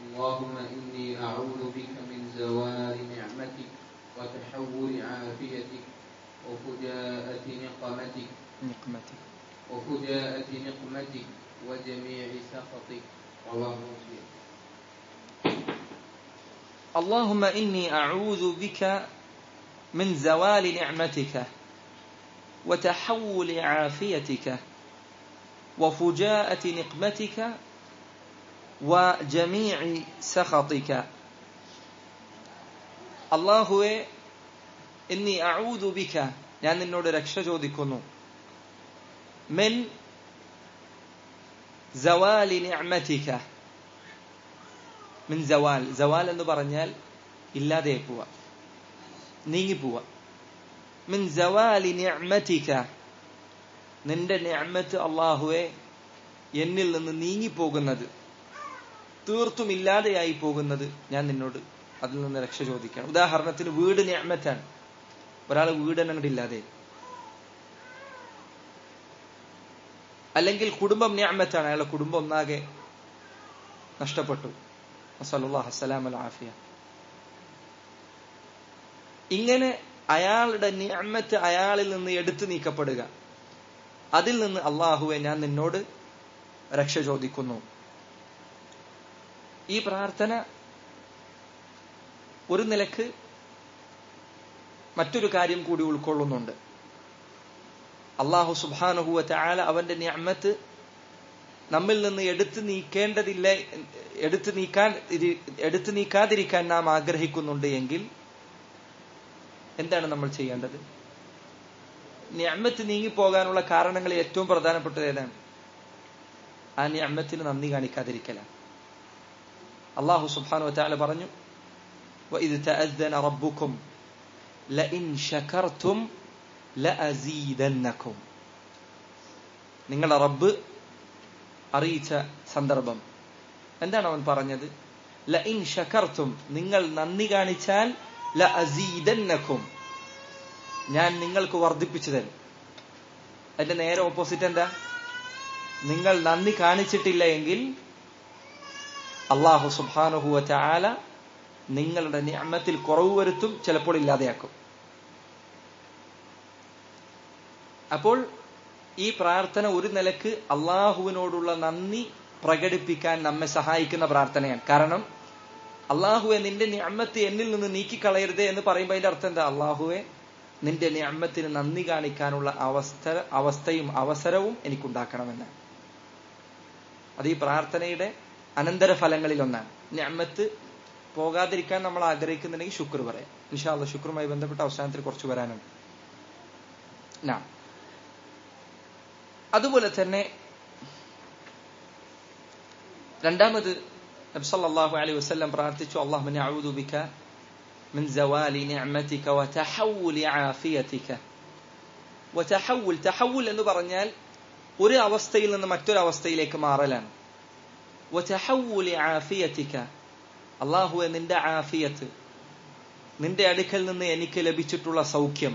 اللهم إني أعوذ بك من زوال نعمتك وتحول عافيتك وفجاءة نقمتك നിഖ്മതി وفجاءة نقمتك وجميع سخطك رواه مسلم اللهم إني أعوذ بك من زوال نعمتك وتحول عافيتك وفجاءة نقمتك وجميع سخطك അള്ളാഹുവെ ഇന്നി അഊദു ബിക ഞാൻ നിന്നോട് രക്ഷ ചോദിക്കുന്നു മെൻ സവാലി നിഅമതിക മിൻ സവാൽ സവാൽ എന്ന് പറഞ്ഞാൽ ഇല്ലാതെ പോവുക നീങ്ങിപ്പോവുക മിൻ സവാലി നിഅമതിക നിന്റെ നിഅമത്ത് അള്ളാഹുവെ എന്നിൽ നിന്ന് നീങ്ങിപ്പോകുന്നത് തീർത്തും ഇല്ലാതെയായി പോകുന്നത് ഞാൻ നിന്നോട് അതിൽ നിന്ന് രക്ഷ ചോദിക്കണം ഉദാഹരണത്തിന് വീട് നിഅമത്താണ് ഒരാൾ വീട് തന്നെ അങ്ങോട്ട് ഇല്ലാതെ അല്ലെങ്കിൽ കുടുംബം നിഅമത്താണ് അയാളുടെ കുടുംബം ഒന്നാകെ നഷ്ടപ്പെട്ടു നസലുല്ലാഹ് അസ്സലാം അൽ ആഫിയ ഇങ്ങനെ അയാളുടെ നിഅമത്ത് അയാളിൽ നിന്ന് എടുത്തു നീക്കപ്പെടുക അതിൽ നിന്ന് അള്ളാഹുവെ ഞാൻ നിന്നോട് രക്ഷ ചോദിക്കുന്നു ഈ പ്രാർത്ഥന ഒരു നിലക്ക് മറ്റൊരു കാര്യം കൂടി ഉൾക്കൊള്ളുന്നുണ്ട് അള്ളാഹു സുബാനുഹുവ ചാല അവന്റെ നിഅമത്ത് നമ്മിൽ നിന്ന് എടുത്തു നീക്കേണ്ടതില്ല എടുത്തു നീക്കാൻ ഇരി- എടുത്തു നീക്കാതിരിക്കാൻ നാം ആഗ്രഹിക്കുന്നുണ്ട് എങ്കിൽ എന്താണ് നമ്മൾ ചെയ്യേണ്ടത് നിഅമത്ത് നീങ്ങിപ്പോകാനുള്ള കാരണങ്ങളിൽ ഏറ്റവും പ്രധാനപ്പെട്ടത് ഏതാണ് ആ നിഅമത്തിന് നന്ദി കാണിക്കാതിരിക്കലാണ് അള്ളാഹു സുബ്ഹാനഹു വതആല പറഞ്ഞു وإذ تأذن ربكم لئن شكرتم لأزيدنكم നിങ്ങളുടെ റബ്ബ് അറിയിച്ച സന്ദർഭം എന്താണ് അവൻ പറഞ്ഞത് ലഇൻ ഷക്കർത്തും നിങ്ങൾ നന്ദി കാണിച്ചാൽ ല അസീദന്നക്കും ഞാൻ നിങ്ങൾക്ക് വർദ്ധിപ്പിച്ചു തരും അതിന്റെ നേരെ ഓപ്പോസിറ്റ് എന്താ നിങ്ങൾ നന്ദി കാണിച്ചിട്ടില്ല എങ്കിൽ അള്ളാഹു സുബാനുഹുവ ചാല നിങ്ങളുടെ നിഅമത്തിൽ കുറവ് വരുത്തും ചിലപ്പോൾ ഇല്ലാതെയാക്കും അപ്പോൾ ഈ പ്രാർത്ഥന ഒരു നിലക്ക് അള്ളാഹുവിനോടുള്ള നന്ദി പ്രകടിപ്പിക്കാൻ നമ്മെ സഹായിക്കുന്ന പ്രാർത്ഥനയാണ് കാരണം അള്ളാഹുവെ നിന്റെ നിഅമത്ത് എന്നിൽ നിന്ന് നീക്കിക്കളയരുതേ എന്ന് പറയുമ്പോൾ അതിന്റെ അർത്ഥം എന്താ അള്ളാഹുവെ നിന്റെ നിഅമത്തിന് നന്ദി കാണിക്കാനുള്ള അവസ്ഥ അവസ്ഥയും അവസരവും എനിക്കുണ്ടാക്കണമെന്ന് അത് ഈ പ്രാർത്ഥനയുടെ അനന്തര ഫലങ്ങളിൽ ഒന്നാണ് നിഅമത്ത് പോകാതിരിക്കാൻ നമ്മൾ ആഗ്രഹിക്കുന്നുണ്ടെങ്കിൽ ശുക്ർ പറയാം ഇൻഷാല്ല ശുക്രുമായി ബന്ധപ്പെട്ട അവസാനത്തിൽ കുറച്ച് വരാനുണ്ട് നാ അതുപോലെ തന്നെ രണ്ടാമത് നബ്സല്ലാഹു അലൈഹി വസല്ലം പ്രാർത്ഥിച്ചു അള്ളാഹുവിനെ അഊദു ബിക من زوال نعمتك وتحول عافيتك وتحول تحول എന്ന് പറഞ്ഞാൽ ഒരു അവസ്ഥയിൽ നിന്ന് മറ്റൊരു അവസ്ഥയിലേക്ക് മാറലാണ് وتحول عافيتك അള്ളാഹുവെ നിന്റെ ആഫിയത്ത് നിന്റെ അടുക്കൽ നിന്ന് എനിക്ക് ലഭിച്ചിട്ടുള്ള സൗഖ്യം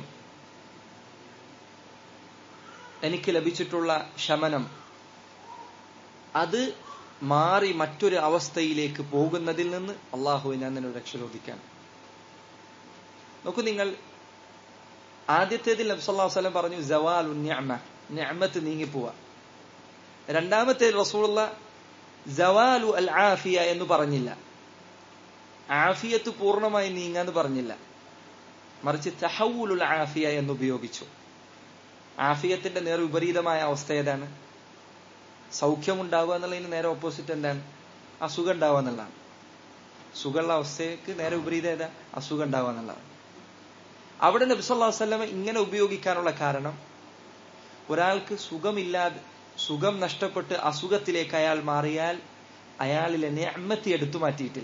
എനിക്ക് ലഭിച്ചിട്ടുള്ള ശമനം അത് മാറി മറ്റൊരു അവസ്ഥയിലേക്ക് പോകുന്നതിൽ നിന്ന് അള്ളാഹുവെ ഞാൻ നിന്നോട് രക്ഷ ചോദിക്കാൻ നോക്കൂ നിങ്ങൾ ആദ്യത്തേതിൽ നബ്സല്ലാ വസ്ലം പറഞ്ഞു ജവാലു ഞഅമ ഞഅമത്ത് നീങ്ങിപ്പോവുക രണ്ടാമത്തെ റസൂലുള്ള ജവാലു അൽ ആഫിയ എന്ന് പറഞ്ഞില്ല ആഫിയത്ത് പൂർണ്ണമായി നീങ്ങാന്ന് പറഞ്ഞില്ല മറിച്ച് തഹവുലുൽ ആഫിയ എന്ന് ഉപയോഗിച്ചു ആഫിയത്തിന്റെ നേർ വിപരീതമായ അവസ്ഥ ഏതാണ് സൗഖ്യം ഉണ്ടാവുക എന്നുള്ളതിന് നേരെ ഓപ്പോസിറ്റ് എന്താണ് അസുഖം ഉണ്ടാവുക എന്നുള്ളതാണ് സുഖമുള്ള അവസ്ഥയ്ക്ക് നേരെ വിപരീതം ഏതാ അസുഖം ഉണ്ടാവുക എന്നുള്ളതാണ് അവിടെ നബി സല്ലല്ലാഹു അലൈഹി വസല്ലം ഇങ്ങനെ ഉപയോഗിക്കാനുള്ള കാരണം ഒരാൾക്ക് സുഖമില്ലാതെ സുഖം നഷ്ടപ്പെട്ട് അസുഖത്തിലേക്ക് അയാൾ മാറിയാൽ അയാളിലെ നിഅമത്ത് എടുത്തു മാറ്റിയിട്ടില്ല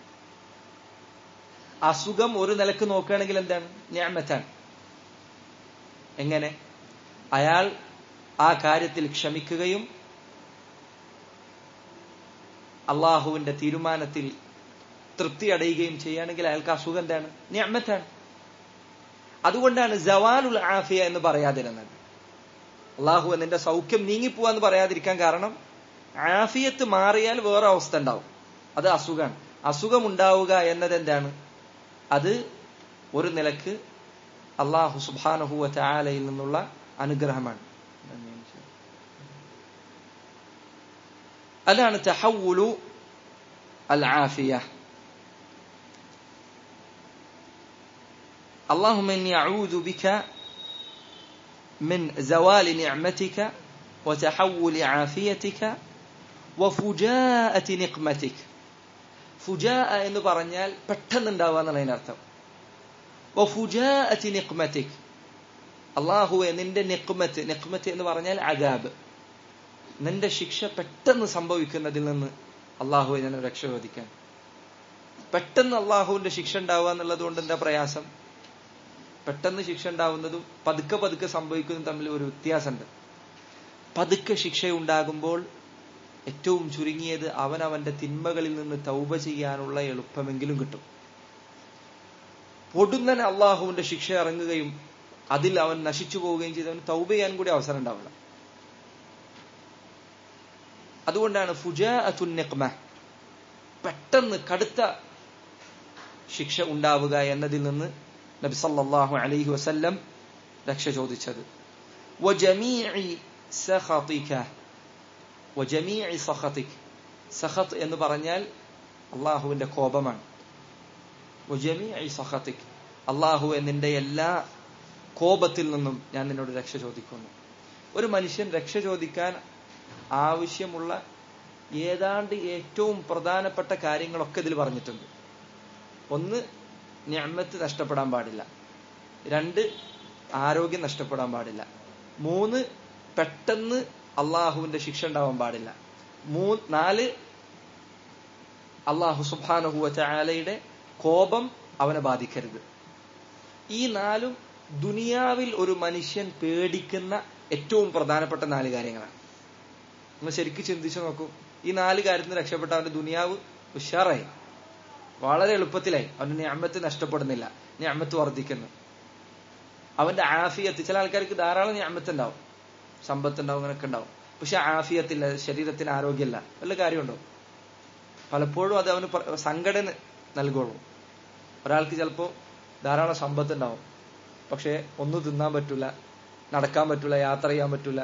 അസുഖം ഒരു നിലക്ക് നോക്കുകയാണെങ്കിൽ എന്താണ് ഞാമത്താണ് എങ്ങനെ അയാൾ ആ കാര്യത്തിൽ ക്ഷമിക്കുകയും അള്ളാഹുവിന്റെ തീരുമാനത്തിൽ തൃപ്തി അടയുകയും ചെയ്യുകയാണെങ്കിൽ അയാൾക്ക് അസുഖം എന്താണ് ഞാമത്താണ് അതുകൊണ്ടാണ് ജവാലുൽ ആഫിയ എന്ന് പറയാതിരുന്നത് അള്ളാഹു നിന്റെ സൗഖ്യം നീങ്ങിപ്പോവാന്ന് പറയാതിരിക്കാൻ കാരണം ആഫിയത്ത് മാറിയാൽ വേറെ അവസ്ഥ ഉണ്ടാവും അത് അസുഖമാണ് അസുഖമുണ്ടാവുക എന്നത് എന്താണ് അത് ഒരു നിലക്ക് അള്ളാഹു സുബാനഹുവ ചായാലയിൽ നിന്നുള്ള അനുഗ്രഹമാണ് അതാണ് തഹവുലു അൽ ആഫിയ اللهم إني أعوذ بك من زوال نعمتك وتحول عافيتك وفجاءة نقمتك ഫുജാ എന്ന് പറഞ്ഞാൽ പെട്ടെന്നുണ്ടാവുക എന്നുള്ളതിന്റെ അർത്ഥം വഫുജാഅത്തി നിഖ്മതിക് അള്ളാഹുവെ നിന്റെ നിഖ്മത്ത് നിഖ്മത്ത് എന്ന് പറഞ്ഞാൽ അഗാബ് നിന്റെ ശിക്ഷ പെട്ടെന്ന് സംഭവിക്കുന്നതിൽ നിന്ന് അള്ളാഹുവെ ഞാൻ രക്ഷ ചോദിക്കാൻ പെട്ടെന്ന് അള്ളാഹുവിന്റെ ശിക്ഷ ഉണ്ടാവുക എന്നുള്ളത് കൊണ്ട് എന്താ പ്രയാസം പെട്ടെന്ന് ശിക്ഷ ഉണ്ടാവുന്നതും പതുക്കെ പതുക്കെ സംഭവിക്കുന്നതും തമ്മിൽ ഒരു വ്യത്യാസമുണ്ട് പതുക്കെ ശിക്ഷ ഉണ്ടാകുമ്പോൾ ഏറ്റവും ചുരുങ്ങിയത് അവൻ അവന്റെ തിന്മകളിൽ നിന്ന് തൗബ ചെയ്യാനുള്ള എളുപ്പമെങ്കിലും കിട്ടും പൊടുന്നനെ അള്ളാഹുവിന്റെ ശിക്ഷ ഇറങ്ങുകയും അതിൽ അവൻ നശിച്ചു പോവുകയും ചെയ്തവൻ തൗബ ചെയ്യാൻ കൂടി അവസരം ഉണ്ടാവില്ല അതുകൊണ്ടാണ് ഫുജാഅത്തുന്നിഖ്മ പെട്ടെന്ന് കടുത്ത ശിക്ഷ ഉണ്ടാവുക എന്നതിൽ നിന്ന് നബി സല്ലല്ലാഹു അലൈഹി വസല്ലം രക്ഷ ചോദിച്ചത് വജമീഇ സഖതിക വജമീഇ സഖതിക് സഖത്ത് എന്ന് പറഞ്ഞാൽ അള്ളാഹുവിന്റെ കോപമാണ് വജമീഇ സഖതിക് അള്ളാഹു നിന്റെ എല്ലാ കോപത്തിൽ നിന്നും ഞാൻ നിന്നോട് രക്ഷ ചോദിക്കുന്നു ഒരു മനുഷ്യൻ രക്ഷ ചോദിക്കാൻ ആവശ്യമുള്ള ഏതാണ്ട് ഏറ്റവും പ്രധാനപ്പെട്ട കാര്യങ്ങളൊക്കെ ഇതിൽ പറഞ്ഞിട്ടുണ്ട് ഒന്ന് ഞാമത്ത് നഷ്ടപ്പെടാൻ പാടില്ല രണ്ട് ആരോഗ്യം നഷ്ടപ്പെടാൻ പാടില്ല മൂന്ന് പെട്ടെന്ന് അള്ളാഹുവിന്റെ ശിക്ഷ ഉണ്ടാവാൻ പാടില്ല മൂ നാല് അള്ളാഹു സുബാനഹുവ ചായാലയുടെ കോപം അവനെ ബാധിക്കരുത് ഈ നാലും ദുനിയാവിൽ ഒരു മനുഷ്യൻ പേടിക്കുന്ന ഏറ്റവും പ്രധാനപ്പെട്ട നാല് കാര്യങ്ങളാണ് നിങ്ങൾ ശരിക്കും ചിന്തിച്ചു നോക്കൂ ഈ നാല് കാര്യത്തിന് രക്ഷപ്പെട്ട അവന്റെ ദുനിയാവ് ഉഷാറായി വളരെ എളുപ്പത്തിലായി അവന്റെ ഞാമത്ത് നഷ്ടപ്പെടുന്നില്ല ഞാമത്ത് വർദ്ധിക്കുന്നു അവന്റെ ആഫിയത്ത് ചില ആൾക്കാർക്ക് ധാരാളം ഞാമത്ത് ഉണ്ടാവും സമ്പത്ത് ഉണ്ടാവും അങ്ങനെയൊക്കെ ഉണ്ടാവും പക്ഷെ ആഫിയത്തില്ല ശരീരത്തിന് ആരോഗ്യമല്ല വല്ല കാര്യമുണ്ടോ പലപ്പോഴും അത് അവന് സങ്കടം നൽകുള്ളൂ ഒരാൾക്ക് ചിലപ്പോൾ ധാരാളം സമ്പത്ത് ഉണ്ടാവും പക്ഷെ ഒന്നും തിന്നാൻ പറ്റൂല നടക്കാൻ പറ്റൂല യാത്ര ചെയ്യാൻ പറ്റൂല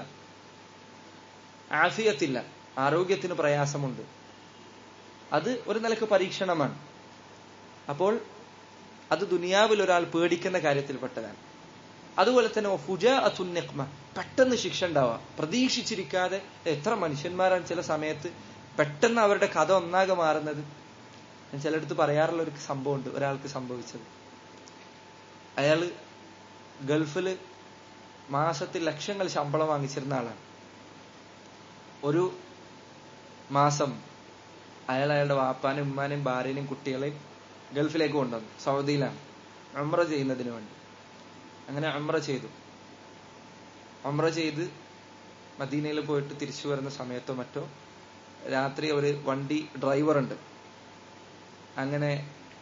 ആഫിയത്തില്ല ആരോഗ്യത്തിന് പ്രയാസമുണ്ട് അത് ഒരു നിലക്ക് പരീക്ഷണമാണ് അപ്പോൾ അത് ദുനിയാവിൽ ഒരാൾ പേടിക്കുന്ന കാര്യത്തിൽപ്പെട്ടതാണ് അതുപോലെ തന്നെ ഫുജ അതുന്നക്മ പെട്ടെന്ന് ശിക്ഷ ഉണ്ടാവുക പ്രതീക്ഷിച്ചിരിക്കാതെ എത്ര മനുഷ്യന്മാരാണ് ചില സമയത്ത് പെട്ടെന്ന് അവരുടെ കഥ ഒന്നാകെ മാറുന്നത് ഞാൻ ചിലടത്ത് പറയാറുള്ള ഒരു സംഭവമുണ്ട് ഒരാൾക്ക് സംഭവിച്ചത് അയാള് ഗൾഫില് മാസത്തിൽ ലക്ഷങ്ങൾ ശമ്പളം വാങ്ങിച്ചിരുന്ന ആളാണ് ഒരു മാസം അയാൾ അയാളുടെ വാപ്പാനും ഉമ്മാനെയും ഭാര്യനെയും കുട്ടികളെയും ഗൾഫിലേക്ക് കൊണ്ടുവന്നു സൗദിയിലാണ് അമ്ര ചെയ്യുന്നതിന് വേണ്ടി അങ്ങനെ അമ്ര ചെയ്തു അമ്ര ചെയ്ത് മദീനയിൽ പോയിട്ട് തിരിച്ചു വരുന്ന സമയത്തോ മറ്റോ രാത്രി ഒരു വണ്ടി ഡ്രൈവർ ഉണ്ട് അങ്ങനെ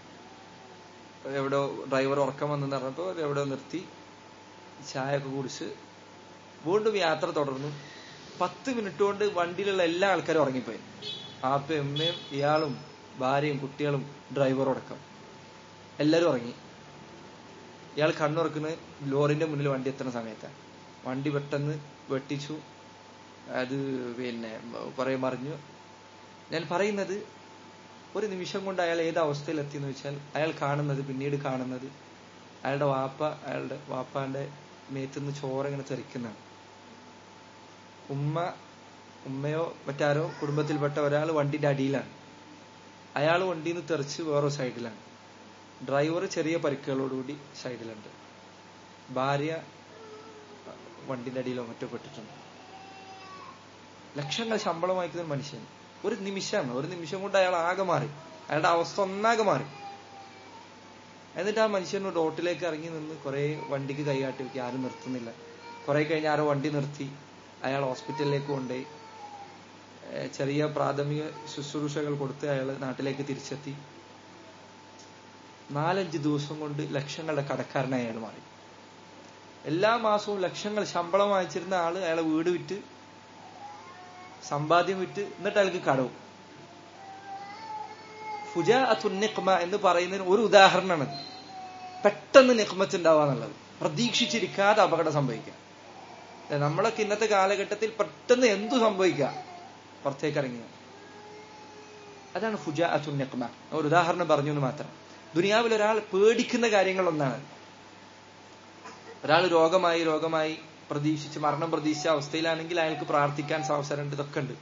എവിടോ ഡ്രൈവർ ഉറക്കം വന്നെന്ന് പറഞ്ഞപ്പോ എവിടെയോ നിർത്തി ചായ ഒക്കെ കുടിച്ച് വീണ്ടും യാത്ര തുടർന്നു പത്ത് മിനിറ്റ് കൊണ്ട് വണ്ടിയിലുള്ള എല്ലാ ആൾക്കാരും ഉറങ്ങിപ്പോയി ആപ്പയും ഉമ്മയും ഇയാളും ഭാര്യയും കുട്ടികളും ഡ്രൈവറും അടക്കം എല്ലാവരും ഉറങ്ങി ഇയാൾ കണ്ണുറക്കുന്നത് ലോറിന്റെ മുന്നിൽ വണ്ടി എത്തുന്ന സമയത്താണ് വണ്ടി പെട്ടെന്ന് വെട്ടിച്ചു അത് പിന്നെ കുറെ മറിഞ്ഞു ഞാൻ പറയുന്നത് ഒരു നിമിഷം കൊണ്ട് അയാൾ ഏത് അവസ്ഥയിൽ എത്തിയെന്ന് വെച്ചാൽ അയാൾ കാണുന്നത് പിന്നീട് കാണുന്നത് അയാളുടെ വാപ്പ അയാളുടെ വാപ്പാന്റെ മേത്തുനിന്ന് ചോര ഇങ്ങനെ തെറിക്കുന്നതാണ് ഉമ്മ ഉമ്മയോ മറ്റാരോ കുടുംബത്തിൽപ്പെട്ട ഒരാൾ വണ്ടിന്റെ അടിയിലാണ് അയാൾ വണ്ടിയിൽ നിന്ന് തെറിച്ച് വേറൊരു സൈഡിലാണ് ഡ്രൈവർ ചെറിയ പരിക്കുകളോടുകൂടി സൈഡിലുണ്ട് ഭാര്യ വണ്ടിന്റെ അടിയിലോ മറ്റോ പെട്ടിട്ടുണ്ട് ലക്ഷങ്ങൾ ശമ്പളം വാങ്ങിക്കുന്ന ഒരു മനുഷ്യൻ ഒരു നിമിഷമാണ് ഒരു നിമിഷം കൊണ്ട് അയാൾ ആകെ മാറി അയാളുടെ അവസ്ഥ ഒന്നാകെ മാറി എന്നിട്ട് ആ മനുഷ്യൻ റോട്ടിലേക്ക് ഇറങ്ങി നിന്ന് കുറെ വണ്ടിക്ക് കൈകാട്ടി വെക്കി ആരും നിർത്തുന്നില്ല കുറെ കഴിഞ്ഞ് ആരോ വണ്ടി നിർത്തി അയാൾ ഹോസ്പിറ്റലിലേക്ക് കൊണ്ടുപോയി ചെറിയ പ്രാഥമിക ശുശ്രൂഷകൾ കൊടുത്ത് അയാൾ നാട്ടിലേക്ക് തിരിച്ചെത്തി നാലഞ്ച് ദിവസം കൊണ്ട് ലക്ഷങ്ങളുടെ കടക്കാരനായി അയാൾ മാറി എല്ലാ മാസവും ലക്ഷങ്ങൾ ശമ്പളം വാങ്ങിച്ചിരുന്ന ആള് അയാളെ വീട് വിറ്റ് സമ്പാദ്യം വിറ്റ് എന്നിട്ട് അയാൾക്ക് കടവും ഫുജാഅത്തു നിഖ്മ എന്ന് പറയുന്നതിന് ഒരു ഉദാഹരണമാണ് പെട്ടെന്ന് നിഖ്മത്ത് ഉണ്ടാവുക എന്നുള്ളത് പ്രതീക്ഷിച്ചിരിക്കാതെ അപകടം സംഭവിക്കുക ദേ നമ്മളൊക്കെ ഇന്നത്തെ കാലഘട്ടത്തിൽ പെട്ടെന്ന് എന്തു സംഭവിക്കുക പുറത്തേക്ക് ഇറങ്ങിയ അതാണ് ഫുജാഅത്തു നിഖ്മ ഒരു ഉദാഹരണം പറഞ്ഞു എന്ന് മാത്രം ദുനിയാവിൽ ഒരാൾ പേടിക്കുന്ന കാര്യങ്ങളൊന്നാണ് ഒരാൾ രോഗമായി രോഗമായി പ്രതീക്ഷിച്ച് മരണം പ്രതീക്ഷിച്ച അവസ്ഥയിലാണെങ്കിൽ അയാൾക്ക് പ്രാർത്ഥിക്കാൻ അവസരമുണ്ട് ഇതൊക്കെ ഉണ്ട്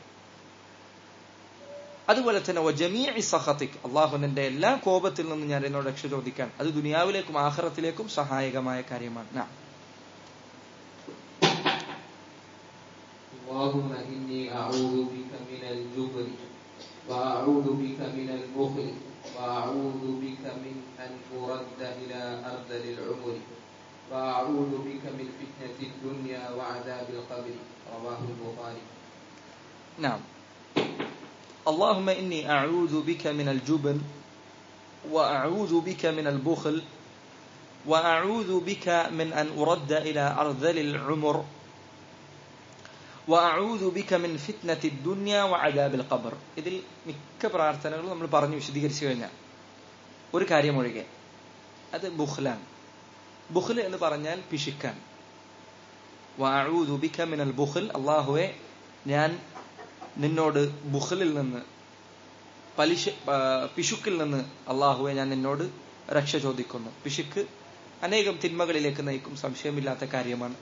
അതുപോലെ തന്നെ വജമീ സഹത്തിക് അള്ളാഹുവിന്റെ എല്ലാ കോപത്തിൽ നിന്നും ഞാൻ എന്നോട് രക്ഷ ചോദിക്കാൻ അത് ദുനിയാവിലേക്കും ആഹ്റത്തിലേക്കും സഹായകമായ കാര്യമാണ് നാം اللهم إني أعوذ بك من الجبن وأعوذ بك من البخل وأعوذ بك من أن أرد إلى أرذل العمر وأعوذ بك من فتنة الدنيا وعذاب القبر رواه البخاري نعم اللهم إني أعوذ بك من الجبن وأعوذ بك من البخل وأعوذ بك من أن أرد إلى أرذل العمر وأعوذ بك من فتنة الدنيا وعذاب القبر ഇതിൽ മിക്ക പ്രാർത്ഥനകളും നമ്മൾ പറഞ്ഞു വിശദീകരിച്ചു കഴിഞ്ഞാൽ ഒരു കാര്യം ഒഴികെ അത് ബുഖ്ലാണ് ബുഖ്ൽ എന്ന് പറഞ്ഞാൽ പിശുക്കാൻ വഅഊദു ബിക മിനൽ ബുഖ്ൽ അല്ലാഹുവേ ഞാൻ നിന്നോട് ബുഖലിൽ നിന്ന് പലിശ പിശുക്കിൽ നിന്ന് അള്ളാഹുവെ ഞാൻ നിന്നോട് രക്ഷ ചോദിക്കുന്നു പിശുക്ക് അനേകം തിന്മകളിലേക്ക് നയിക്കും സംശയമില്ലാത്ത കാര്യമാണ്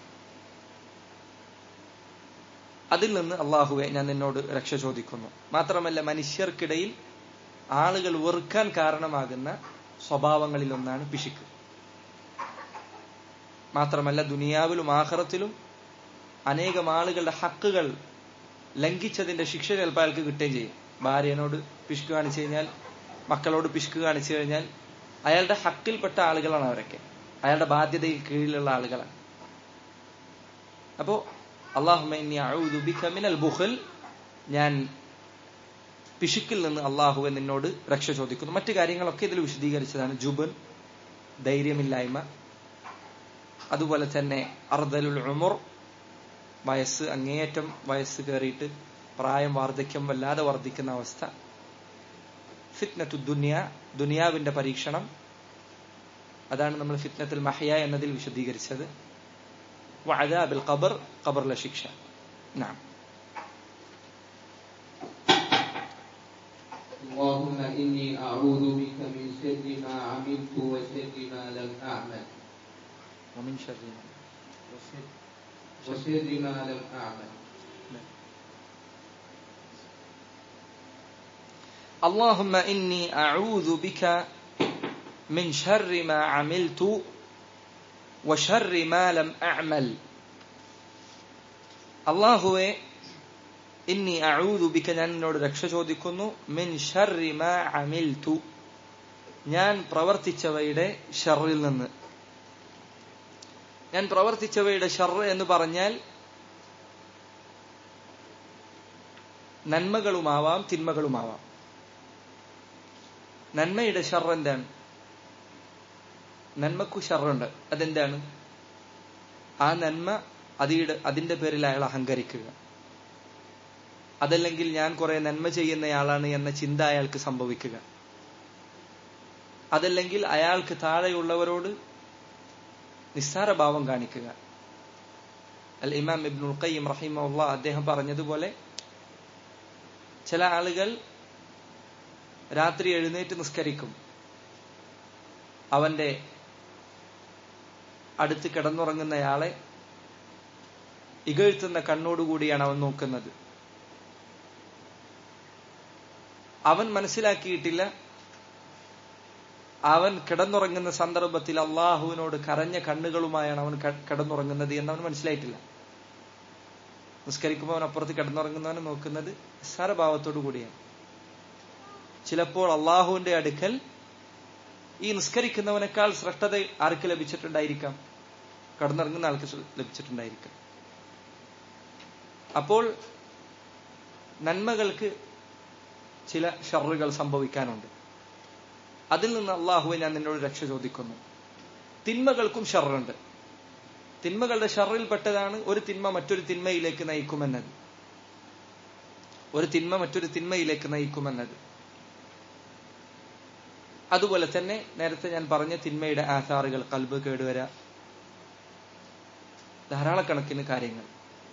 അതിൽ നിന്ന് അള്ളാഹുവെ ഞാൻ നിന്നോട് രക്ഷ ചോദിക്കുന്നു മാത്രമല്ല മനുഷ്യർക്കിടയിൽ ആളുകൾ വെറുക്കാൻ കാരണമാകുന്ന സ്വഭാവങ്ങളിൽ ഒന്നാണ് പിശുക്ക് മാത്രമല്ല ദുനിയാവിലും ആഹ്റത്തിലും അനേകം ആളുകളുടെ ഹക്കുകൾ ലംഘിച്ചതിന്റെ ശിക്ഷ ചിലപ്പോൾ അയാൾക്ക് കിട്ടുകയും ചെയ്യും ഭാര്യനോട് പിശുക്ക് കാണിച്ചു കഴിഞ്ഞാൽ മക്കളോട് പിശുക്ക് കാണിച്ചു കഴിഞ്ഞാൽ അയാളുടെ ഹക്കിൽപ്പെട്ട ആളുകളാണ് അവരൊക്കെ അയാളുടെ ബാധ്യതയിൽ കീഴിലുള്ള ആളുകളാണ് അപ്പോ അള്ളാഹുമിനൽ ബുഖൽ ഞാൻ പിശുക്കിൽ നിന്ന് അള്ളാഹുവെ നിന്നോട് രക്ഷ ചോദിക്കുന്നു മറ്റു കാര്യങ്ങളൊക്കെ ഇതിൽ വിശദീകരിച്ചതാണ് ജുബൻ ധൈര്യമില്ലായ്മ അതുപോലെ തന്നെ അർദലുൽ ഉമുർ വയസ്സ് അങ്ങേയറ്റം വയസ്സ് കയറിയിട്ട് പ്രായം വാർദ്ധക്യം വല്ലാതെ വർദ്ധിക്കുന്ന അവസ്ഥ ഫിത്നത്തു ദുനിയ ദുനിയാവിന്റെ പരീക്ഷണം അതാണ് നമ്മൾ ഫിത്നത്തുൽ മഹയ എന്നതിൽ വിശദീകരിച്ചത് വഅദാബിൽ ഖബർ ഖബറിലെ ശിക്ഷ നാം اللهم إني أعوذ بك من شر ما عملت وشر ما لم أعمل ومن شر وشر, وشر ما لم أعمل اللهم إني أعوذ بك من شر ما عملت وشر ما لم أعمل അള്ളാഹുവെ ഇന്നി അഴൂതു ബിക്ക ഞാൻ എന്നോട് രക്ഷ ചോദിക്കുന്നു മിൻ ഷർറി മാ അമിൽതു ഞാൻ പ്രവർത്തിച്ചവയുടെ ഷറിൽ നിന്ന് ഞാൻ പ്രവർത്തിച്ചവയുടെ ഷർറ് എന്ന് പറഞ്ഞാൽ നന്മകളുമാവാം തിന്മകളുമാവാം നന്മയുടെ ഷർ എന്താണ് നന്മക്കു ഷറുണ്ട് അതെന്താണ് ആ നന്മ അതിയുടെ അതിന്റെ പേരിൽ അയാൾ അഹങ്കരിക്കുക അതല്ലെങ്കിൽ ഞാൻ കുറെ നന്മ ചെയ്യുന്നയാളാണ് എന്ന ചിന്ത അയാൾക്ക് സംഭവിക്കുക അതല്ലെങ്കിൽ അയാൾക്ക് താഴെയുള്ളവരോട് നിസ്സാരഭാവം കാണിക്കുക അൽ ഇമാം ഇബ്നുൽ ഖയ്യിം റഹിമുള്ള അദ്ദേഹം പറഞ്ഞതുപോലെ ചില ആളുകൾ രാത്രി എഴുന്നേറ്റ് നിസ്കരിക്കും അവന്റെ അടുത്ത് കിടന്നുറങ്ങുന്നയാളെ ഇകഴ്ത്തുന്ന കണ്ണോടുകൂടിയാണ് അവൻ നോക്കുന്നത് അവൻ മനസ്സിലാക്കിയിട്ടില്ല അവൻ കിടന്നുറങ്ങുന്ന സന്ദർഭത്തിൽ അള്ളാഹുവിനോട് കരഞ്ഞ കണ്ണുകളുമായാണ് അവൻ കിടന്നുറങ്ങുന്നത് എന്ന് അവൻ മനസ്സിലായിട്ടില്ല നിസ്കരിക്കുമ്പോൾ അവൻ അപ്പുറത്ത് കിടന്നുറങ്ങുന്നവനെ നോക്കുന്നത് നിസ്സാരഭാവത്തോടു കൂടിയാണ് ചിലപ്പോൾ അള്ളാഹുവിന്റെ അടുക്കൽ ഈ നിസ്കരിക്കുന്നവനേക്കാൾ ശ്രദ്ധത ആർക്ക് ലഭിച്ചിട്ടുണ്ടായിരിക്കാം കടന്നിറങ്ങുന്ന ആൾക്ക് ലഭിച്ചിട്ടുണ്ടായിരിക്കാം അപ്പോൾ നന്മകൾക്ക് ചില ഷറുകൾ സംഭവിക്കാനുണ്ട് അതിൽ നിന്ന് അള്ളാഹുവെ ഞാൻ നിന്നോട് രക്ഷ ചോദിക്കുന്നു തിന്മകൾക്കും ഷറുണ്ട് തിന്മകളുടെ ഷറിൽപ്പെട്ടതാണ് ഒരു തിന്മ മറ്റൊരു തിന്മയിലേക്ക് നയിക്കുമെന്നത് ഒരു തിന്മ മറ്റൊരു തിന്മയിലേക്ക് നയിക്കുമെന്നത് അതുപോലെ തന്നെ നേരത്തെ ഞാൻ പറഞ്ഞ തിന്മയുടെ ആധാറുകൾ കൽബ് കേടുവരാ ധാരാളക്കണക്കിന് കാര്യങ്ങൾ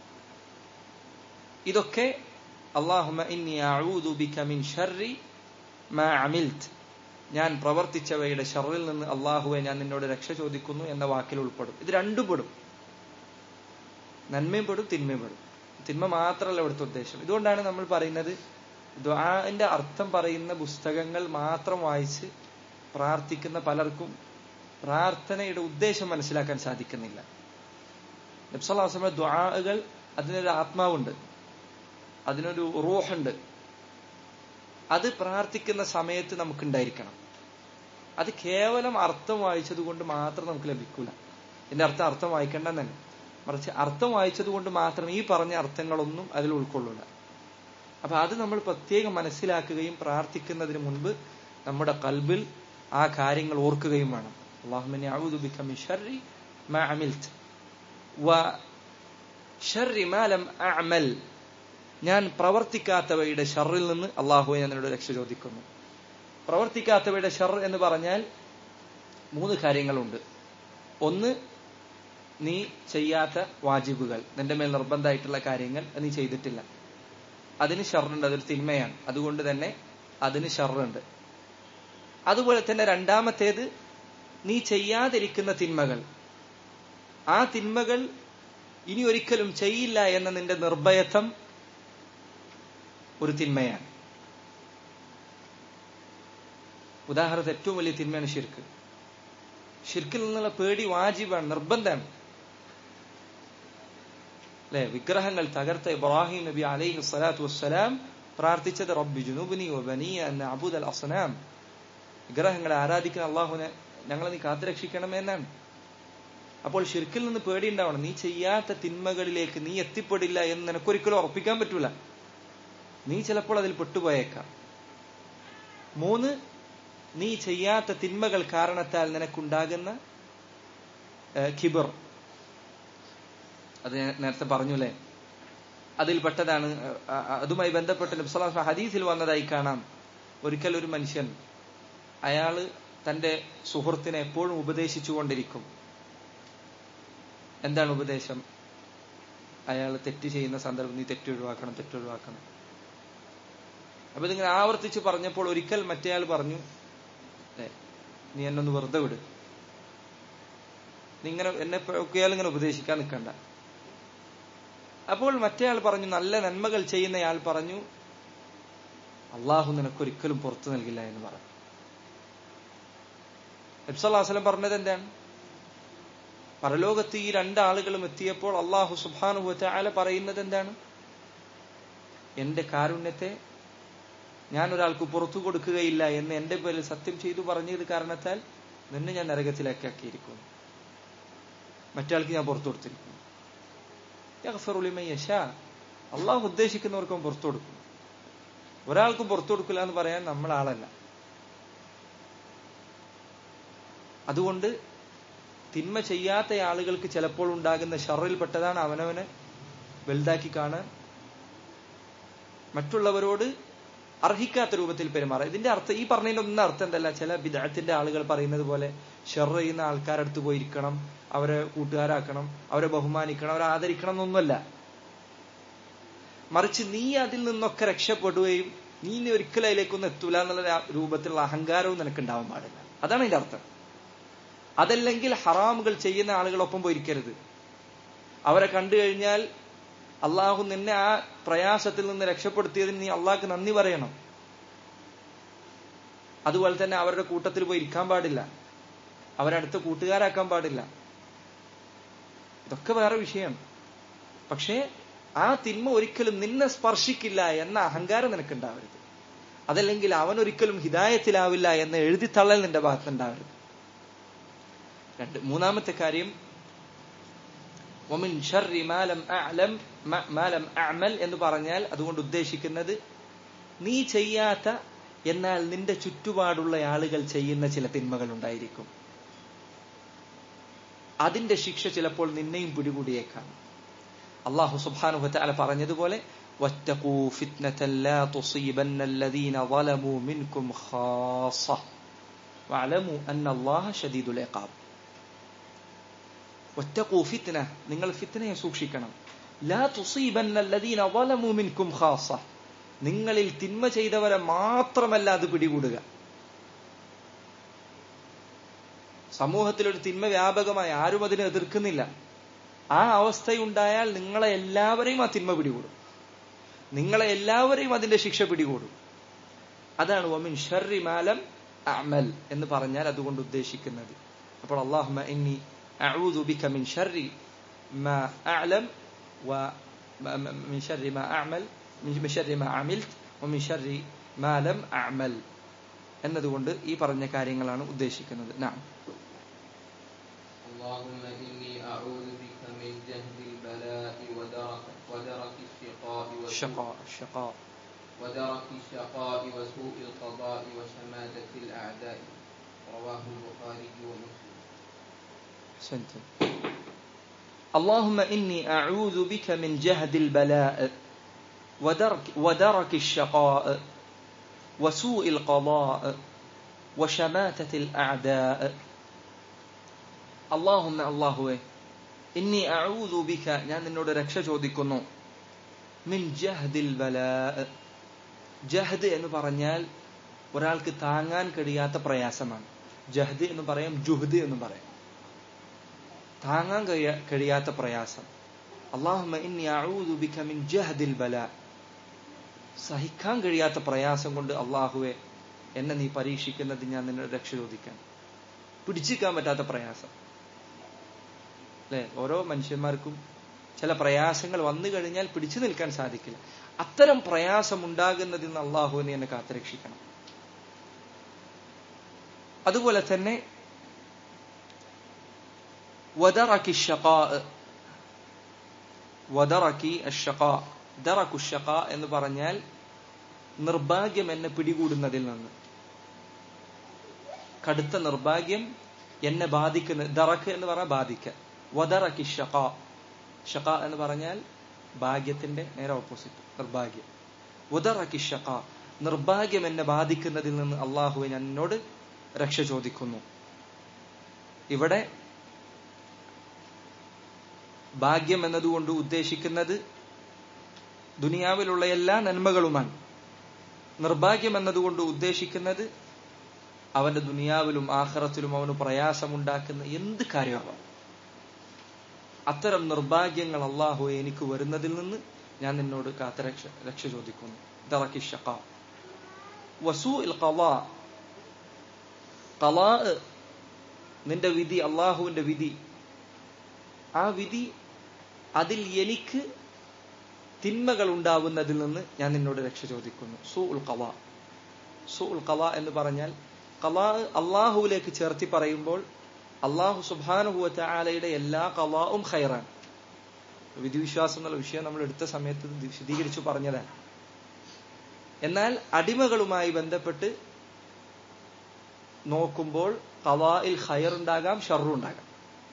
ഇതൊക്കെ അള്ളാഹുമ ഇന്നി അഊദു ബിക മിൻ ഷർരി മാ അമിൽത്ത് ഞാൻ പ്രവർത്തിച്ചവയുടെ ഷറിൽ നിന്ന് അള്ളാഹുവെ ഞാൻ നിന്നോട് രക്ഷ ചോദിക്കുന്നു എന്ന വാക്കിൽ ഉൾപ്പെടും ഇത് രണ്ടും പെടും നന്മയും പെടും തിന്മയും പെടും തിന്മ മാത്രമല്ല ഇവിടുത്തെ ഉദ്ദേശം ഇതുകൊണ്ടാണ് നമ്മൾ പറയുന്നത് ദ്വാന്റെ അർത്ഥം പറയുന്ന പുസ്തകങ്ങൾ മാത്രം വായിച്ച് പ്രാർത്ഥിക്കുന്ന പലർക്കും പ്രാർത്ഥനയുടെ ഉദ്ദേശം മനസ്സിലാക്കാൻ സാധിക്കുന്നില്ല നബ്സല്ലാസ്ലമ ദ്വാകൾ അതിനൊരു ആത്മാവുണ്ട് അതിനൊരു റൂഹുണ്ട് അത് പ്രാർത്ഥിക്കുന്ന സമയത്ത് നമുക്കുണ്ടായിരിക്കണം അത് കേവലം അർത്ഥം വായിച്ചത് കൊണ്ട് മാത്രം നമുക്ക് ലഭിക്കൂല എന്റെ അർത്ഥം അർത്ഥം വായിക്കേണ്ടെന്നല്ല മറിച്ച് അർത്ഥം വായിച്ചത് കൊണ്ട് മാത്രം ഈ പറഞ്ഞ അർത്ഥങ്ങളൊന്നും അതിൽ ഉൾക്കൊള്ളൂല അപ്പൊ അത് നമ്മൾ പ്രത്യേകം മനസ്സിലാക്കുകയും പ്രാർത്ഥിക്കുന്നതിന് മുൻപ് നമ്മുടെ കൽബിൽ ആ കാര്യങ്ങൾ ഓർക്കുകയും വേണം അള്ളാഹുമിനെ ഷർരി മാ അമിൽത്ത് വ ഷർരി മാ ലം അഅമൽ ഞാൻ പ്രവർത്തിക്കാത്തവയുടെ ഷറിൽ നിന്ന് അള്ളാഹുവെ ഞാൻ നിന്നോട് രക്ഷ ചോദിക്കുന്നു പ്രവർത്തിക്കാത്തവയുടെ ഷർ എന്ന് പറഞ്ഞാൽ മൂന്ന് കാര്യങ്ങളുണ്ട് ഒന്ന് നീ ചെയ്യാത്ത വാജിബുകൾ നിന്റെ മേൽ നിർബന്ധമായിട്ടുള്ള കാര്യങ്ങൾ നീ ചെയ്തിട്ടില്ല അതിന് ഷറുണ്ട് അതൊരു തിന്മയാണ് അതുകൊണ്ട് തന്നെ അതിന് ഷറുണ്ട് അതുപോലെ തന്നെ രണ്ടാമത്തേത് നീ ചെയ്യാതിരിക്കുന്ന തിന്മകൾ ആ തിന്മകൾ ഇനി ഒരിക്കലും ചെയ്യില്ല എന്ന നിന്റെ നിർഭയത്വം ഒരു തിന്മയാണ് ഉദാഹരണത്തിന് ഏറ്റവും വലിയ തിന്മയാണ് ഷിർക്ക് ഷിർക്കിൽ നിന്നുള്ള പേടി വാജിബാണ് നിർബന്ധമാണ് അല്ലെ വിഗ്രഹങ്ങൾ തകർത്ത ഇബ്രാഹിം നബി അലൈഹി സ്വലാത്തു വസ്സലാം പ്രാർത്ഥിച്ചത് റബ്ബി ജുനുബിനി വബനിയ എന്ന അബുദ് അൽ അസ്നാം വിഗ്രഹങ്ങളെ ആരാധിക്കുന്ന അള്ളാഹുനെ ഞങ്ങളെ നീ കാത്തുരക്ഷിക്കണമേ എന്നാണ് അപ്പോൾ ഷിർക്കിൽ നിന്ന് പേടിയുണ്ടാവണം നീ ചെയ്യാത്ത തിന്മകളിലേക്ക് നീ എത്തിപ്പെടില്ല എന്ന് നിനക്കൊരിക്കലും ഉറപ്പിക്കാൻ പറ്റൂല നീ ചിലപ്പോൾ അതിൽ പെട്ടുപോയേക്കാം മൂന്ന് നീ ചെയ്യാത്ത തിന്മകൾ കാരണത്താൽ നിനക്കുണ്ടാകുന്ന ഖിബർ അത് ഞാൻ നേരത്തെ പറഞ്ഞു അല്ലേ അതിൽപ്പെട്ടതാണ് അതുമായി ബന്ധപ്പെട്ട് നബ്സലാം ഹദീസിൽ വന്നതായി കാണാം ഒരിക്കൽ ഒരു മനുഷ്യൻ അയാള് തന്റെ സുഹൃത്തിനെ എപ്പോഴും ഉപദേശിച്ചുകൊണ്ടിരിക്കും എന്താണ് ഉപദേശം അയാൾ തെറ്റ് ചെയ്യുന്ന സന്ദർഭം നീ തെറ്റ് ഒഴിവാക്കണം തെറ്റ് ഒഴിവാക്കണം അപ്പൊ ഇതിങ്ങനെ ആവർത്തിച്ച് പറഞ്ഞപ്പോൾ ഒരിക്കൽ മറ്റേയാൾ പറഞ്ഞു നീ എന്നെ ഒന്ന് വെറുതെ വിട് നീ ഇങ്ങനെ എന്നെ ഒക്കെയാൽ ഇങ്ങനെ ഉപദേശിക്കാൻ നിൽക്കണ്ട അപ്പോൾ മറ്റേയാൾ പറഞ്ഞു നല്ല നന്മകൾ ചെയ്യുന്നയാൾ പറഞ്ഞു അള്ളാഹു നിനക്കൊരിക്കലും പുറത്തു നൽകില്ല എന്ന് പറഞ്ഞു നബ്സല്ലാസ്ലം പറഞ്ഞത് എന്താണ് പരലോകത്ത് ഈ രണ്ടാളുകളും എത്തിയപ്പോൾ അള്ളാഹു സുബാനുഭവത്തെ ആല പറയുന്നത് എന്താണ് എന്റെ കാരുണ്യത്തെ ഞാൻ ഒരാൾക്ക് പുറത്തു കൊടുക്കുകയില്ല എന്ന് എന്റെ പേരിൽ സത്യം ചെയ്തു പറഞ്ഞത് കാരണത്താൽ നിന്നെ ഞാൻ നരകത്തിലേക്ക് ആക്കിയിരിക്കുന്നു മറ്റാൾക്ക് ഞാൻ പുറത്തു കൊടുത്തിരിക്കുന്നു അള്ളാഹു ഉദ്ദേശിക്കുന്നവർക്കും പുറത്തു കൊടുക്കും ഒരാൾക്കും പുറത്തു കൊടുക്കില്ല എന്ന് പറയാൻ നമ്മൾ ആളല്ല അതുകൊണ്ട് തിന്മ ചെയ്യാത്ത ആളുകൾക്ക് ചിലപ്പോൾ ഉണ്ടാകുന്ന ഷറിൽപ്പെട്ടതാണ് അവനവനെ വലുതാക്കി കാണാൻ മറ്റുള്ളവരോട് അർഹിക്കാത്ത രൂപത്തിൽ പെരുമാറുക ഇതിന്റെ അർത്ഥം ഈ പറഞ്ഞതിന്റെ ഒന്നും അർത്ഥം എന്തല്ല ചില വിദഗ്ധത്തിന്റെ ആളുകൾ പറയുന്നത് പോലെ ഷെർ ചെയ്യുന്ന ആൾക്കാരടുത്ത് പോയിരിക്കണം അവരെ കൂട്ടുകാരാക്കണം അവരെ ബഹുമാനിക്കണം അവരെ ആദരിക്കണം എന്നൊന്നുമല്ല മറിച്ച് നീ അതിൽ നിന്നൊക്കെ രക്ഷപ്പെടുകയും നീ ഇനി ഒരിക്കലും അതിലേക്കൊന്നും എത്തൂല എന്നുള്ള രൂപത്തിലുള്ള അഹങ്കാരവും നിനക്ക് ഉണ്ടാവാൻ പാടില്ല അതാണ് ഇതിന്റെ അർത്ഥം അതല്ലെങ്കിൽ ഹറാമുകൾ ചെയ്യുന്ന ആളുകളൊപ്പം പോയിരിക്കരുത് അവരെ കണ്ടു കഴിഞ്ഞാൽ അള്ളാഹു നിന്നെ ആ പ്രയാസത്തിൽ നിന്ന് രക്ഷപ്പെടുത്തിയതിന് നീ അള്ളാഹ്ക്ക് നന്ദി പറയണം അതുപോലെ തന്നെ അവരുടെ കൂട്ടത്തിൽ പോയി ഇരിക്കാൻ പാടില്ല അവരടുത്ത് കൂട്ടുകാരാക്കാൻ പാടില്ല ഇതൊക്കെ വേറെ വിഷയമാണ് പക്ഷേ ആ തിന്മ ഒരിക്കലും നിന്നെ സ്പർശിക്കില്ല എന്ന അഹങ്കാരം നിനക്കുണ്ടാവരുത് അതല്ലെങ്കിൽ അവൻ ഒരിക്കലും ഹിതായത്തിലാവില്ല എന്ന് എഴുതിത്തള്ളൽ നിന്റെ ഭാഗത്തുണ്ടാവരുത് രണ്ട് മൂന്നാമത്തെ കാര്യം ഒമിൻ ഷർരി മാലം അലം മാലം അമൽ എന്ന് പറഞ്ഞാൽ അതുകൊണ്ട് ഉദ്ദേശിക്കുന്നത് നീ ചെയ്യാത്ത എന്നാൽ നിന്റെ ചുറ്റുപാടുള്ള ആളുകൾ ചെയ്യുന്ന ചില തിന്മകൾ ഉണ്ടായിരിക്കും അതിന്റെ ശിക്ഷ ചിലപ്പോൾ നിന്നെയും പിടികൂടിയേക്കാം അള്ളാഹു സുബാനുഹത്ത് അല പറഞ്ഞതുപോലെ വഅലമു അന്ന അല്ലാഹ ഷദീദുൽ ഇഖാബ് വത്തഖൂ ഫിത്ന നിങ്ങൾ ഫിത്നയെ സൂക്ഷിക്കണം ലാ തുസീബന്ന അല്ലദീന ളലമു മിൻകും ഖാസ നിങ്ങളിൽ തിന്മ ചെയ്തവരെ മാത്രമല്ല അത് പിടികൂടുക സമൂഹത്തിൽ ഒരു തിന്മ വ്യാപകമായി ആരും അതിനെ എതിർക്കുന്നില്ല ആ അവസ്ഥയുണ്ടായാൽ നിങ്ങളെ എല്ലാവരെയും ആ തിന്മ പിടികൂടും നിങ്ങളെ എല്ലാവരെയും അതിന്റെ ശിക്ഷ പിടികൂടും അതാണ് ഒമിൻ ഷർറി മാലം അമൽ എന്ന് പറഞ്ഞാൽ അതുകൊണ്ട് ഉദ്ദേശിക്കുന്നത് അപ്പോൾ അള്ളാഹുമ ഇന്നി أعوذ بك من شر ما أعلم ومن شر ما أعمل من شر ما عملت ومن شر ما لم أعمل എന്നതുകൊണ്ട് ഈ പറഞ്ഞ കാര്യങ്ങളാണ് ഉദ്ദേശിക്കുന്നത് നാം اللهم إني أعوذ بك من جهد البلاء ودرك ودرك الشقاء وسوء الشقاء الشقاء ودرك الشقاء وسوء القضاء وشماتة الأعداء رواه البخاري ومسلم أحسنت اللهم إني أعوذ بك من جهد البلاء ودرك, ودرك الشقاء وسوء القضاء وشماتة الأعداء اللهم الله إني أعوذ بك ഞാൻ നിന്നോട് രക്ഷ ചോദിക്കുന്നു മിൻ ജഹദിൽ ബലാ ജഹദ് എന്ന് പറഞ്ഞാൽ ഒരാൾക്ക് താങ്ങാൻ കഴിയാത്ത പ്രയാസമാണ് ജഹദ് എന്ന് പറയാം ജുഹദ് എന്ന് പറയാം താങ്ങാൻ കഴിയ- കഴിയാത്ത പ്രയാസം അള്ളാഹുമ്മ ഇന്നി അഊദു ബിക മിൻ ജഹദിൽ ബലാ സഹിക്കാൻ കഴിയാത്ത പ്രയാസം കൊണ്ട് അള്ളാഹുവെ എന്നെ നീ പരീക്ഷിക്കുന്നത് ഞാൻ നിന്നോട് രക്ഷ ചോദിക്കാൻ പിടിച്ചിക്കാൻ പറ്റാത്ത പ്രയാസം അല്ലെ ഓരോ മനുഷ്യന്മാർക്കും ചില പ്രയാസങ്ങൾ വന്നു കഴിഞ്ഞാൽ പിടിച്ചു നിൽക്കാൻ സാധിക്കില്ല അത്തരം പ്രയാസം ഉണ്ടാകുന്നതിൽ നിന്ന് അള്ളാഹുവിനെ എന്നെ കാത്തുരക്ഷിക്കണം അതുപോലെ തന്നെ വദറക്കി ഷഖാ വദറക്കി അഷഖാ ദറക്കു ഷഖാ എന്ന് പറഞ്ഞാൽ നിർഭാഗ്യം എന്നെ പിടികൂടുന്നതിൽ നിന്ന് കടുത്ത നിർഭാഗ്യം എന്നെ ബാധിക്കുന്ന ദറക്ക് എന്ന് പറഞ്ഞാൽ ബാധിക്ക വദറക്കി ഷഖാ ഷഖാ എന്ന് പറഞ്ഞാൽ ഭാഗ്യത്തിന്റെ നേരെ ഓപ്പോസിറ്റ് നിർഭാഗ്യം വദറക്കി ഷഖാ നിർഭാഗ്യം എന്നെ ബാധിക്കുന്നതിൽ നിന്ന് അള്ളാഹുവെ ഞാൻ എന്നോട് രക്ഷ ചോദിക്കുന്നു ഇവിടെ ഭാഗ്യം എന്നതുകൊണ്ട് ഉദ്ദേശിക്കുന്നത് ദുനിയാവിലുള്ള എല്ലാ നന്മകളുമാണ് നിർഭാഗ്യം എന്നതുകൊണ്ട് ഉദ്ദേശിക്കുന്നത് അവന്റെ ദുനിയാവിലും ആഖിറത്തിലും അവന് പ്രയാസമുണ്ടാക്കുന്ന എന്ത് കാര്യമാവാം അത്തരം നിർഭാഗ്യങ്ങൾ അള്ളാഹു എനിക്ക് വരുന്നതിൽ നിന്ന് ഞാൻ നിന്നോട് കാത്തരക്ഷ രക്ഷ ചോദിക്കുന്നു ദറക്കി ഷഖാ വസൂ ഇൽ ഖലാ ഖലാ നിന്റെ വിധി അള്ളാഹുവിന്റെ വിധി ആ വിധി അതിൽ എനിക്ക് തിന്മകൾ ഉണ്ടാവുന്നതിൽ നിന്ന് ഞാൻ നിന്നോട് രക്ഷ ചോദിക്കുന്നു സു ഉൽ ഖലാ സു ഉൽ ഖലാ എന്ന് പറഞ്ഞാൽ ഖലാ അള്ളാഹുവിലേക്ക് ചേർത്തി പറയുമ്പോൾ അള്ളാഹു സുബാനുഭൂവറ്റ ആലയുടെ എല്ലാ കലാവും ഖൈറാണ് വിധിവിശ്വാസം എന്നുള്ള വിഷയം നമ്മൾ എടുത്ത സമയത്ത് ഇത് വിശദീകരിച്ചു പറഞ്ഞതാണ് എന്നാൽ അടിമകളുമായി ബന്ധപ്പെട്ട് നോക്കുമ്പോൾ കലായിൽ ഖൈർ ഉണ്ടാകാം ഷറുണ്ടാകാം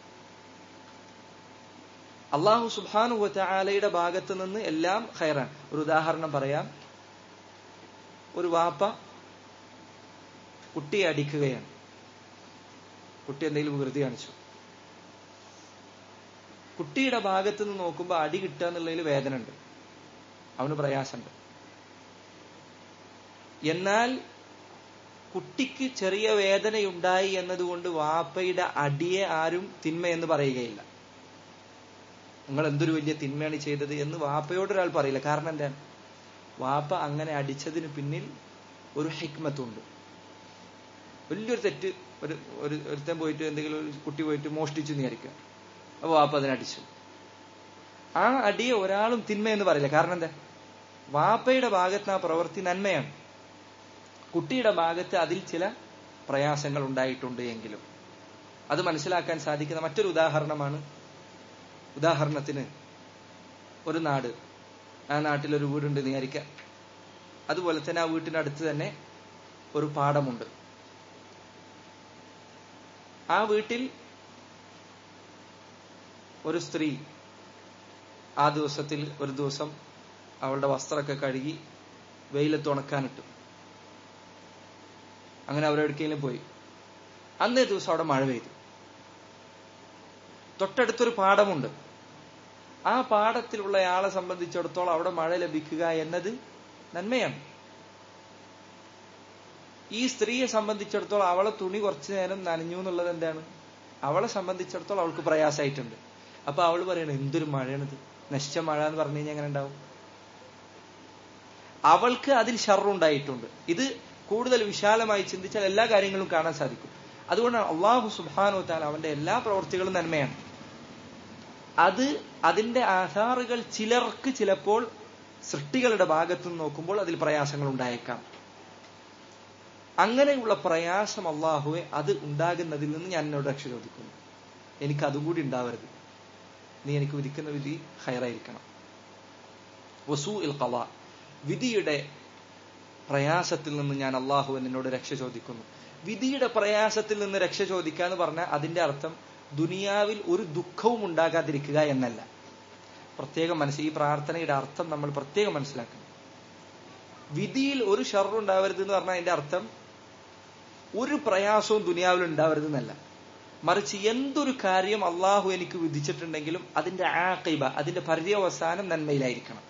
അള്ളാഹു സുബാനുവറ്റ ആലയുടെ ഭാഗത്ത് നിന്ന് എല്ലാം ഖൈറാണ് ഒരു ഉദാഹരണം പറയാം ഒരു വാപ്പ കുട്ടിയെ അടിക്കുകയാണ് കുട്ടി എന്തെങ്കിലും വികൃതി കാണിച്ചു കുട്ടിയുടെ ഭാഗത്ത് നിന്ന് നോക്കുമ്പോൾ അടി കിട്ടുക എന്നുള്ളതിൽ വേദന ഉണ്ട് അവന് പ്രയാസമുണ്ട് എന്നാൽ കുട്ടിക്ക് ചെറിയ വേദനയുണ്ടായി എന്നതുകൊണ്ട് വാപ്പയുടെ അടിയെ ആരും തിന്മയെന്ന് പറയുകയില്ല നിങ്ങൾ എന്തൊരു വലിയ തിന്മയാണ് ചെയ്തത് എന്ന് വാപ്പയോട് ഒരാൾ പറയില്ല കാരണം എന്താ വാപ്പ അങ്ങനെ അടിച്ചതിന് പിന്നിൽ ഒരു ഹിക്മത്തുണ്ട് വലിയൊരു തെറ്റ് ഒരു ഒരു ഒരുത്തൻ പോയിട്ട് എന്തെങ്കിലും ഒരു കുട്ടി പോയിട്ട് മോഷ്ടിച്ചു വിചാരിക്കുക അപ്പൊ വാപ്പ അതിനടിച്ചു ആ അടിയെ ഒരാളും തിന്മയെന്ന് പറയില്ല കാരണം എന്താ വാപ്പയുടെ ഭാഗത്ത് ആ പ്രവൃത്തി നന്മയാണ് കുട്ടിയുടെ ഭാഗത്ത് അതിൽ ചില പ്രയാസങ്ങൾ ഉണ്ടായിട്ടുണ്ട് എങ്കിലും അത് മനസ്സിലാക്കാൻ സാധിക്കുന്ന മറ്റൊരു ഉദാഹരണമാണ് ഉദാഹരണത്തിന് ഒരു നാട് ആ നാട്ടിൽ ഒരു വീടുണ്ട് വിചാരിക്കുക അതുപോലെ തന്നെ ആ വീട്ടിന്റെ അടുത്ത് തന്നെ ഒരു പാടമുണ്ട് ആ വീട്ടിൽ ഒരു സ്ത്രീ ആ ദിവസത്തിൽ ഒരു ദിവസം അവളുടെ വസ്ത്രമൊക്കെ കഴുകി വെയിലത്ത് ഉണക്കാനിട്ടു അങ്ങനെ അവരെവിടേക്കെങ്കിലും പോയി അന്നേ ദിവസം അവിടെ മഴ പെയ്തു തൊട്ടടുത്തൊരു പാടമുണ്ട് ആ പാടത്തിലുള്ള ആളെ സംബന്ധിച്ചിടത്തോളം അവിടെ മഴ ലഭിക്കുക എന്നത് നന്മയാണ് ഈ സ്ത്രീയെ സംബന്ധിച്ചിടത്തോളം അവളെ തുണി കുറച്ചു നേരം നനഞ്ഞു എന്നുള്ളത് എന്താണ് അവളെ സംബന്ധിച്ചിടത്തോളം അവൾക്ക് പ്രയാസമായിട്ടുണ്ട് അപ്പൊ അവൾ പറയണ എന്തൊരു മഴയാണിത് നശിച്ച മഴ എന്ന് പറഞ്ഞു കഴിഞ്ഞാൽ എങ്ങനെ ഉണ്ടാവും അവൾക്ക് അതിൽ ഷർറുണ്ടായിട്ടുണ്ട് ഇത് കൂടുതൽ വിശാലമായി ചിന്തിച്ചാൽ എല്ലാ കാര്യങ്ങളും കാണാൻ സാധിക്കും അതുകൊണ്ടാണ് അള്ളാഹു സുബാനു താൽ അവന്റെ എല്ലാ പ്രവൃത്തികളും നന്മയാണ് അത് അതിന്റെ ആധാറുകൾ ചിലർക്ക് ചിലപ്പോൾ സൃഷ്ടികളുടെ ഭാഗത്തു നിന്ന് നോക്കുമ്പോൾ അതിൽ പ്രയാസങ്ങൾ ഉണ്ടായേക്കാം അങ്ങനെയുള്ള പ്രയാസം അള്ളാഹുവെ അത് ഉണ്ടാകുന്നതിൽ നിന്ന് ഞാൻ എന്നോട് രക്ഷ ചോദിക്കുന്നു എനിക്ക് അതുകൂടി ഉണ്ടാവരുത് നീ എനിക്ക് വിധിക്കുന്ന വിധി ഹയറായിരിക്കണം വസു ഇൽ കവ വിധിയുടെ പ്രയാസത്തിൽ നിന്ന് ഞാൻ അള്ളാഹു എന്നോട് രക്ഷ ചോദിക്കുന്നു വിധിയുടെ പ്രയാസത്തിൽ നിന്ന് രക്ഷ ചോദിക്കുക എന്ന് പറഞ്ഞാൽ അതിന്റെ അർത്ഥം ദുനിയാവിൽ ഒരു ദുഃഖവും ഉണ്ടാകാതിരിക്കുക എന്നല്ല പ്രത്യേകം മനസ്സിൽ ഈ പ്രാർത്ഥനയുടെ അർത്ഥം നമ്മൾ പ്രത്യേകം മനസ്സിലാക്കണം വിധിയിൽ ഒരു ഷർറുണ്ടാവരുത് എന്ന് പറഞ്ഞാൽ അതിന്റെ അർത്ഥം ഒരു പ്രയാസവും ദുനിയാവിൽ ഉണ്ടാവരുത് എന്നല്ല മറിച്ച് എന്തൊരു കാര്യം അള്ളാഹു എനിക്ക് വിധിച്ചിട്ടുണ്ടെങ്കിലും അതിന്റെ ആക്കൈബ അതിന്റെ പര്യവസാനം നന്മയിലായിരിക്കണം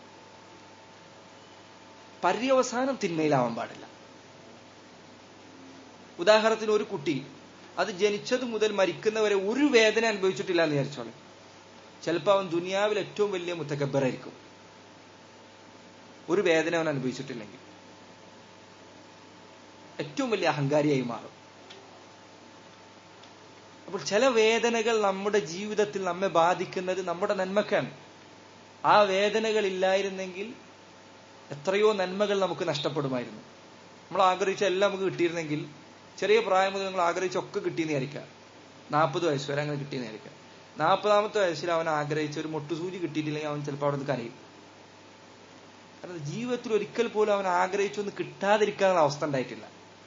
പര്യവസാനം തിന്മയിലാവാൻ പാടില്ല ഉദാഹരണത്തിന് ഒരു കുട്ടി അത് ജനിച്ചത് മുതൽ മരിക്കുന്നവരെ ഒരു വേദന അനുഭവിച്ചിട്ടില്ല എന്ന് വിചാരിച്ചോളെ ചിലപ്പോൾ അവൻ ദുനിയാവിൽ ഏറ്റവും വലിയ മുത്തക്കബറായിരിക്കും ഒരു വേദന അവൻ അനുഭവിച്ചിട്ടില്ലെങ്കിൽ ഏറ്റവും വലിയ അഹങ്കാരിയായി മാറും അപ്പോൾ ചില വേദനകൾ നമ്മുടെ ജീവിതത്തിൽ നമ്മെ ബാധിക്കുന്നത് നമ്മുടെ നന്മക്കാണ് ആ വേദനകൾ ഇല്ലായിരുന്നെങ്കിൽ എത്രയോ നന്മകൾ നമുക്ക് നഷ്ടപ്പെടുമായിരുന്നു നമ്മൾ ആഗ്രഹിച്ച എല്ലാം നമുക്ക് കിട്ടിയിരുന്നെങ്കിൽ ചെറിയ പ്രായം മുതൽ നിങ്ങൾ ആഗ്രഹിച്ചൊക്കെ കിട്ടിയെന്ന് വിചാരിക്കുക നാൽപ്പത് വയസ്സ് വരെ അങ്ങനെ കിട്ടിയെന്ന് വിചാരിക്കുക നാൽപ്പതാമത്തെ വയസ്സിൽ അവൻ ആഗ്രഹിച്ച ഒരു മുട്ടുസൂചി കിട്ടിയിട്ടില്ലെങ്കിൽ അവൻ ചിലപ്പോൾ അവിടെ നിന്ന് കരയും കാരണം ജീവിതത്തിൽ ഒരിക്കൽ പോലും അവൻ ആഗ്രഹിച്ചൊന്നും കിട്ടാതിരിക്കാനുള്ള അവസ്ഥ ഉണ്ടായിട്ടില്ല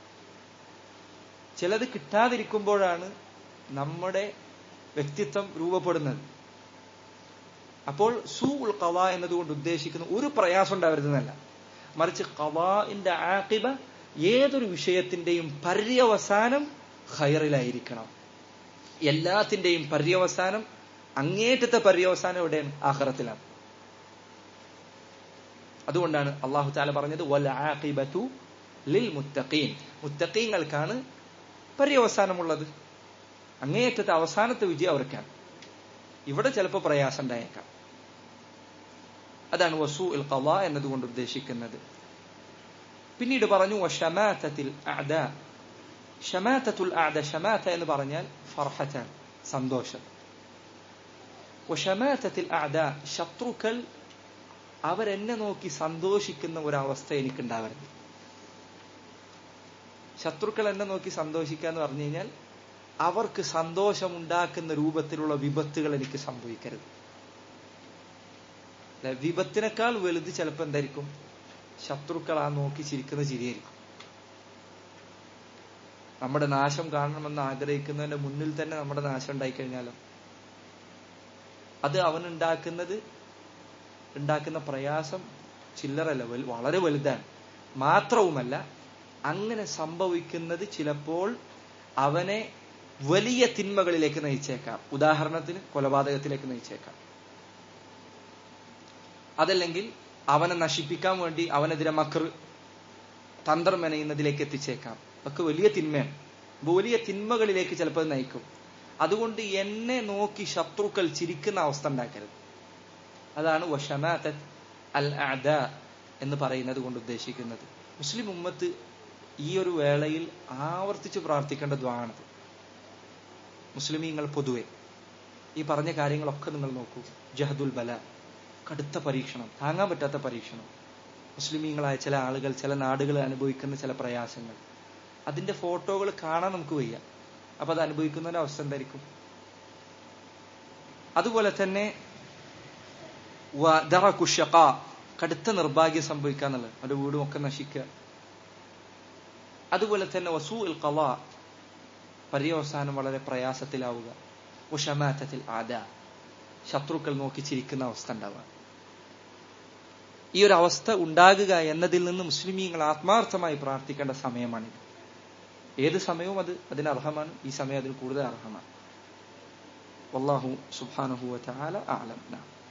ചിലത് കിട്ടാതിരിക്കുമ്പോഴാണ് നമ്മുടെ വ്യക്തിത്വം രൂപപ്പെടുന്നത് അപ്പോൾ സൂ ഉൽ കവ എന്നതുകൊണ്ട് ഉദ്ദേശിക്കുന്ന ഒരു പ്രയാസം ഉണ്ടാവരുതെന്നല്ല മറിച്ച് കവാന്റെ ആക്കിബ ഏതൊരു വിഷയത്തിന്റെയും പര്യവസാനം ഹൈറിലായിരിക്കണം എല്ലാത്തിന്റെയും പര്യവസാനം അങ്ങേറ്റത്തെ പര്യവസാനം എവിടെയാണ് ആഹ്റത്തിലാണ് അതുകൊണ്ടാണ് അള്ളാഹു താല പറഞ്ഞത് വൽ ആഖിബതു ലിൽ മുത്തഖീൻ മുത്തഖീങ്ങൾക്കാണ് പര്യവസാനമുള്ളത് അങ്ങേയറ്റത്തെ അവസാനത്തെ വിജയം അവർക്കാണ് ഇവിടെ ചിലപ്പോൾ പ്രയാസം ഉണ്ടായേക്കാം അതാണ് വസു ഇൽ ഖള എന്നതുകൊണ്ട് ഉദ്ദേശിക്കുന്നത് പിന്നീട് പറഞ്ഞു ഷമാത്തത്തിൽ അഅദ ഷമാത്തത്തുൽ അഅദ ഷമാത്ത എന്ന് പറഞ്ഞാൽ ഫർഹത്താൻ സന്തോഷം ഷമാത്തത്തിൽ അഅദ ശത്രുക്കൾ അവരെന്നെ നോക്കി സന്തോഷിക്കുന്ന ഒരവസ്ഥ എനിക്കുണ്ടാവരുത് ശത്രുക്കൾ എന്നെ നോക്കി സന്തോഷിക്കുക എന്ന് പറഞ്ഞു കഴിഞ്ഞാൽ അവർക്ക് സന്തോഷമുണ്ടാക്കുന്ന രൂപത്തിലുള്ള വിപത്തുകൾ എനിക്ക് സംഭവിക്കരുത് വിപത്തിനേക്കാൾ വലുത് ചിലപ്പോൾ എന്തായിരിക്കും ശത്രുക്കൾ ആ നോക്കി ചിരിക്കുന്ന ചിരിയായിരിക്കും നമ്മുടെ നാശം കാണണമെന്ന് ആഗ്രഹിക്കുന്നതിന്റെ മുന്നിൽ തന്നെ നമ്മുടെ നാശം ഉണ്ടായിക്കഴിഞ്ഞാലോ അത് അവൻ ഉണ്ടാക്കുന്നത് ഉണ്ടാക്കുന്ന പ്രയാസം ചില്ലറല്ല വളരെ വലുതാണ് മാത്രവുമല്ല അങ്ങനെ സംഭവിക്കുന്നത് ചിലപ്പോൾ അവനെ വലിയ തിന്മകളിലേക്ക് നയിച്ചേക്കാം ഉദാഹരണത്തിന് കൊലപാതകത്തിലേക്ക് നയിച്ചേക്കാം അതല്ലെങ്കിൽ അവനെ നശിപ്പിക്കാൻ വേണ്ടി അവനെതിരെ മക്കർ തന്ത്രം മെനയുന്നതിലേക്ക് എത്തിച്ചേക്കാം ഒക്കെ വലിയ തിന്മയാണ് വലിയ തിന്മകളിലേക്ക് ചിലപ്പോൾ നയിക്കും അതുകൊണ്ട് എന്നെ നോക്കി ശത്രുക്കൾ ചിരിക്കുന്ന അവസ്ഥ ഉണ്ടാക്കരുത് അതാണ് വഷമാത്തത് അൽ അദ എന്ന് പറയുന്നത് കൊണ്ട് ഉദ്ദേശിക്കുന്നത് മുസ്ലിം ഉമ്മത്ത് ഈ ഒരു വേളയിൽ ആവർത്തിച്ച് പ്രാർത്ഥിക്കേണ്ട ദ്വാണത് മുസ്ലിമീങ്ങൾ പൊതുവെ ഈ പറഞ്ഞ കാര്യങ്ങളൊക്കെ നിങ്ങൾ നോക്കൂ ജഹദുൽ ബല കടുത്ത പരീക്ഷണം താങ്ങാൻ പറ്റാത്ത പരീക്ഷണം മുസ്ലിമീങ്ങളായ ചില ആളുകൾ ചില നാടുകൾ അനുഭവിക്കുന്ന ചില പ്രയാസങ്ങൾ അതിന്റെ ഫോട്ടോകൾ കാണാൻ നമുക്ക് വയ്യ അപ്പൊ അത് അനുഭവിക്കുന്നതിന്റെ അവസ്ഥ എന്തായിരിക്കും അതുപോലെ തന്നെ കുഷക കടുത്ത നിർഭാഗ്യം സംഭവിക്കുക എന്നുള്ളത് അവരുടെ വീടും ഒക്കെ നശിക്കുക അതുപോലെ തന്നെ വസൂ ഇൽ കല പര്യവസാനം വളരെ പ്രയാസത്തിലാവുക ഉഷമാറ്റത്തിൽ ആദ ശത്രുക്കൾ നോക്കി ചിരിക്കുന്ന അവസ്ഥ ഉണ്ടാവുക ഈ ഒരു അവസ്ഥ ഉണ്ടാകുക എന്നതിൽ നിന്ന് മുസ്ലിമീങ്ങൾ ആത്മാർത്ഥമായി പ്രാർത്ഥിക്കേണ്ട സമയമാണിത് ഏത് സമയവും അത് അതിന് അർഹമാണ് ഈ സമയം അതിന് കൂടുതൽ അർഹമാണ് والله سبحانه وتعالى أعلم نعم